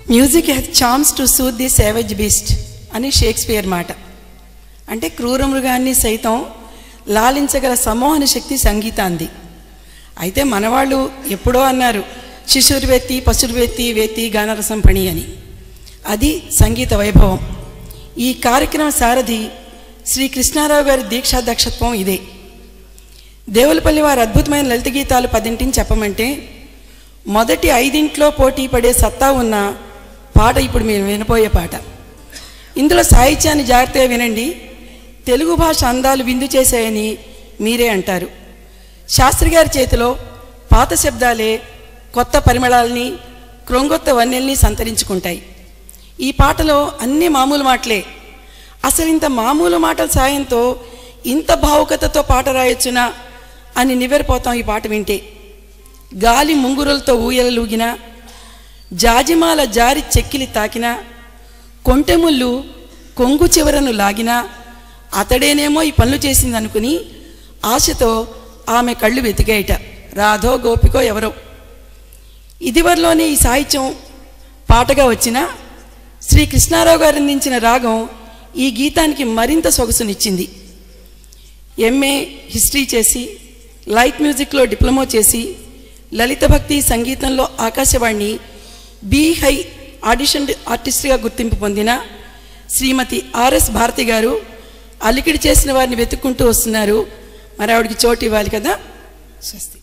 music has charms to soothe the savage beast అని Shakespeare మాట అంటే క్రూర మృగాన్ని సైతం లాలించగల సమోహన శక్తి సంగీతాంది అయితే మనవాళ్ళు ఎప్పుడో అన్నారు శిశుర్వేత్తి పశుర్వేత్తి వేత్తి గానరసం పణి అని అది సంగీత వైభవం ఈ కార్యక్రమ సారథి శ్రీ కృష్ణారావు గారి దీక్షా దక్షత్వం ఇదే దేవులపల్లి వారి అద్భుతమైన లలిత గీతాలు పదింటిని చెప్పమంటే మొదటి ఐదింట్లో పోటీ పడే సత్తా ఉన్న పాట ఇప్పుడు మీరు వినపోయే పాట ఇందులో సాహిత్యాన్ని జాగ్రత్తగా వినండి తెలుగు భాష అందాలు విందు చేశాయని మీరే అంటారు శాస్త్రి గారి చేతిలో పాత శబ్దాలే కొత్త పరిమళాలని క్రొంగొత్త వన్నెల్ని సంతరించుకుంటాయి ఈ పాటలో అన్ని మామూలు మాటలే అసలు ఇంత మామూలు మాటల సాయంతో ఇంత భావుకతతో పాట రాయొచ్చునా అని నివ్వెరపోతాం ఈ పాట వింటే గాలి ముంగురులతో ఊయలలూగినా జాజిమాల జారి చెక్కిలి తాకినా కొంటెముళ్ళు కొంగు చివరను లాగినా అతడేనేమో ఈ పనులు చేసింది అనుకుని ఆశతో ఆమె కళ్ళు వెతికాయట రాధో గోపికో ఎవరో ఇదివరలోనే ఈ సాహిత్యం పాటగా వచ్చిన శ్రీ కృష్ణారావు గారు అందించిన రాగం ఈ గీతానికి మరింత సొగసునిచ్చింది ఎంఏ హిస్టరీ చేసి లైట్ మ్యూజిక్లో డిప్లొమా చేసి లలిత భక్తి సంగీతంలో ఆకాశవాణి బీ హై ఆడిషన్ ఆర్టిస్ట్గా గుర్తింపు పొందిన శ్రీమతి ఆర్ఎస్ భారతి గారు అలికిడి చేసిన వారిని వెతుక్కుంటూ వస్తున్నారు మరి ఆవిడకి చోటు ఇవ్వాలి కదా స్వస్తి